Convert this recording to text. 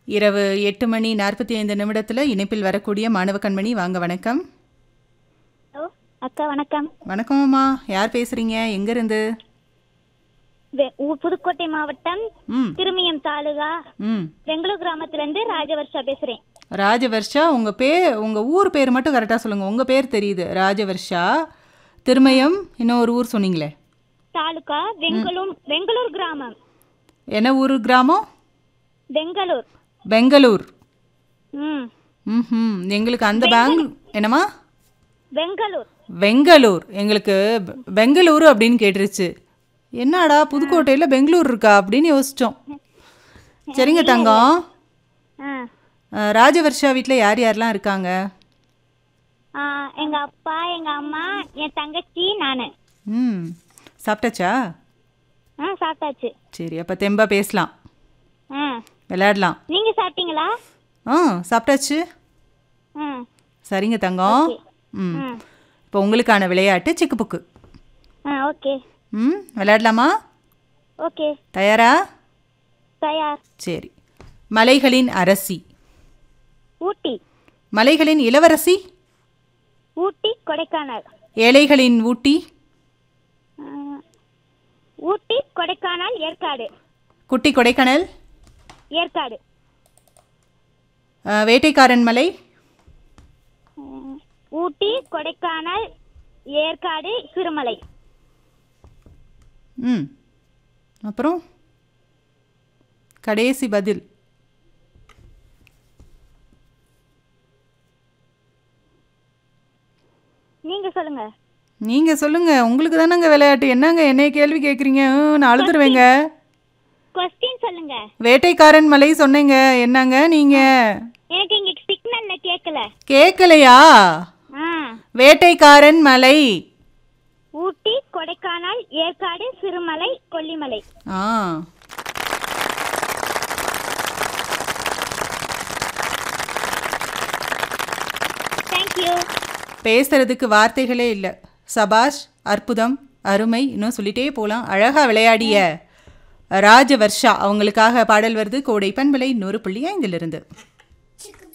இரவு எட்டு மணி நாற்பத்தி ஐந்து நிமிடத்தில் இணைப்பில் வரக்கூடிய மாணவ கண்மணி வாங்க வணக்கம் ஹலோ அக்கா வணக்கம் வணக்கம் அம்மா யார் பேசுறீங்க எங்கேருந்து வெ- ஊ- புதுக்கோட்டை மாவட்டம் ம் திருமியம் தாலுகா ம் பெங்களூர் கிராமத்துல இருந்து ராஜவர்ஷா பேசுறேன் ராஜவர்ஷா உங்கள் பேர் உங்கள் ஊர் பேர் மட்டும் கரெக்டாக சொல்லுங்கள் உங்கள் பேர் தெரியுது ராஜவர்ஷா திருமயம் இன்னும் ஒரு ஊர் சொன்னீங்களே தாலுகா பெங்களூர் பெங்களூர் கிராமம் என்ன ஊர் கிராமம் பெங்களூர் பெங்களூர் ம் ம் எங்களுக்கு அந்த பேங்க் என்னம்மா பெங்களூர் பெங்களூர் எங்களுக்கு பெ- பெங்களூரு அப்படின்னு கேட்டுருச்சு என்னடா புதுக்கோட்டையில் பெங்களூர் இருக்கா அப்படின்னு யோசித்தோம் சரிங்க தங்கம் ஆ அஹ், ராஜவர்ஷா வீட்டில் யார் யாரெல்லாம் இருக்காங்க ஆ, எங்க அப்பா எங்க அம்மா என் தங்கச்சி நானு ம் சாப்பிட்டாச்சா ஆ சாப்பிட்டாச்சு சரி அப்போ தெம்பா பேசலாம் ஆ விளையாடலாம் நீங்க சாப்பிட்டீங்களா ஆ சாப்பிட்டாச்சு ஆ சரிங்க தங்கம் ம் ம் இப்போ உங்களுக்கான விளையாட்டு சிக்கு புக்கு ஆ ஓகே ம் விளையாடலாமா ஓகே தயாரா தயார் சரி மலைகளின் அரசி ஊட்டி மலைகளின் இளவரசி ஊட்டி கொடைக்கானல் ஏழைகளின் ஊட்டி ஆ, ஊட்டி கொடைக்கானல் ஏற்காடு குட்டி கொடைக்கானல் ஏற்காடு அஹ், வேட்டைக்காரன் மலை ம், ஊட்டி கொடைக்கானல் ஏற்காடு சிறுமலை ம் அப்புறம் கடைசி பதில் நீங்க சொல்லுங்க நீங்கள் சொல்லுங்கள் உங்களுக்கு தானங்க விளையாட்டு என்னங்க என்னைய கேள்வி கேட்குறீங்க நான் அழுதுருவேங்க கொஸ்டின் சொல்லுங்க வேட்டைக்காரன் மலை சொன்னீங்க என்னங்க நீங்கள் எனக்கு இங்க சிக்னல்ல கேட்கல கேட்கலையா ஆ வேட்டைக்காரன் மலை ஊட்டி கொடைக்கானல் ஏற்காடு சிறுமலை கொல்லிமலை ஆ தேங்க்யூ பேசுறதுக்கு வார்த்தைகளே இல்லை சபாஷ் அற்புதம் அருமை இன்னும் சொல்லிட்டே போகலாம் அழகாக விளையாடிய ராஜவர்ஷா அவங்களுக்காக பாடல் வருது கோடை பண்பலை நூறு புள்ளி ஐந்திலிருந்து